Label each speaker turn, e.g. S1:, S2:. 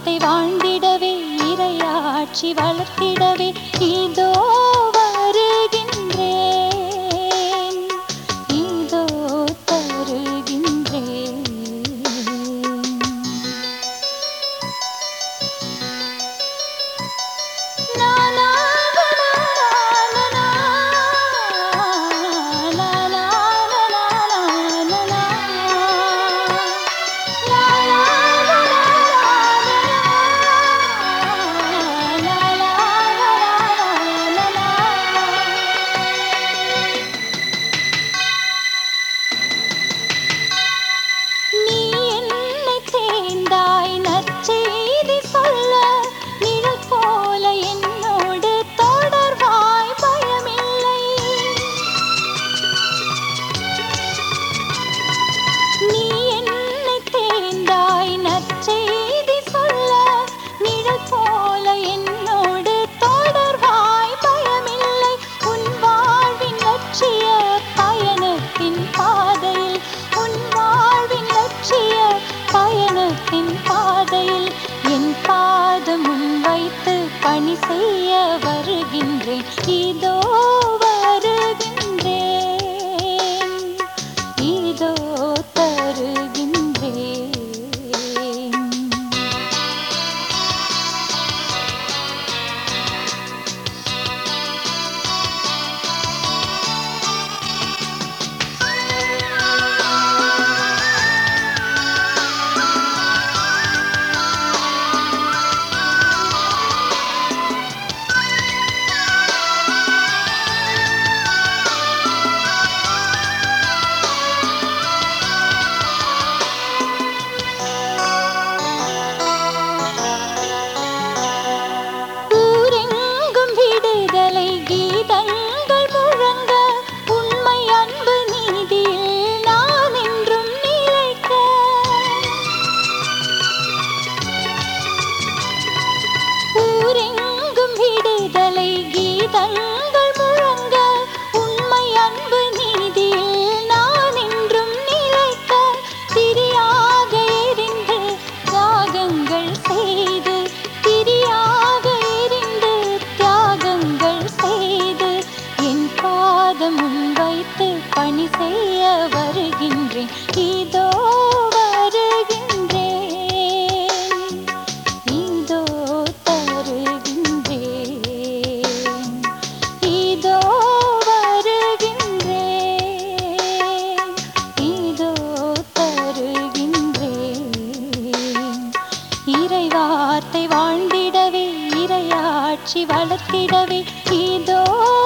S1: வார்த்தை வாழ்ந்திடவே இறையாட்சி வளர்த்திடவே இதோ வருகின்றேன் இதோ தருகின்றேன் லா லா லா லா லா லா லா லா லா லா நீ என்னை சேர்ந்தாய் நற்செய்தி சொல்ல நிழல் போல என்னோடு தொடர்வாய் பயமில்லை நீ என்னை தேர்ந்தாய் நற்செய்தி சொல்ல நிழல் போல என்னோடு தொடர்வாய் பயமில்லை உன் வாழ்வின் லட்சிய பயணத்தின் பாதையில் உன் வாழ்வின் லட்சிய பயணத்தின் பாதையில் என் பாதம் முன் வைத்து பணி செய்ய வருகின்றேன் இதோ வருகின்றேன் இதோ தருகின்றேன் ஊரெங்கும் விடுதலை கீதங்கள் முழங்க உண்மை அன்பு நீதியில் நான் என்றும் நிலைக்க ஊரெங்கும் விடுதலை கீதங்கள் முழங்க உண்மை அன்பு நீதியில் நான் என்றும் நிலைக்க திரியாக எரிந்து தியாகங்கள் செய்து திரியாக எரிந்து தியாகங்கள் செய்து என் பாதம் முன் வைத்து பணி செய்ய வருகின்றேன் இதோ வருகின்றேன் இதோ தருகின்றேன் இதோ வருகின்றேன் இதோ தருகின்றேன் இறைவார்த்தை வாழ்ந்திடவே இறையாட்சி வளர்த்திடவே இதோ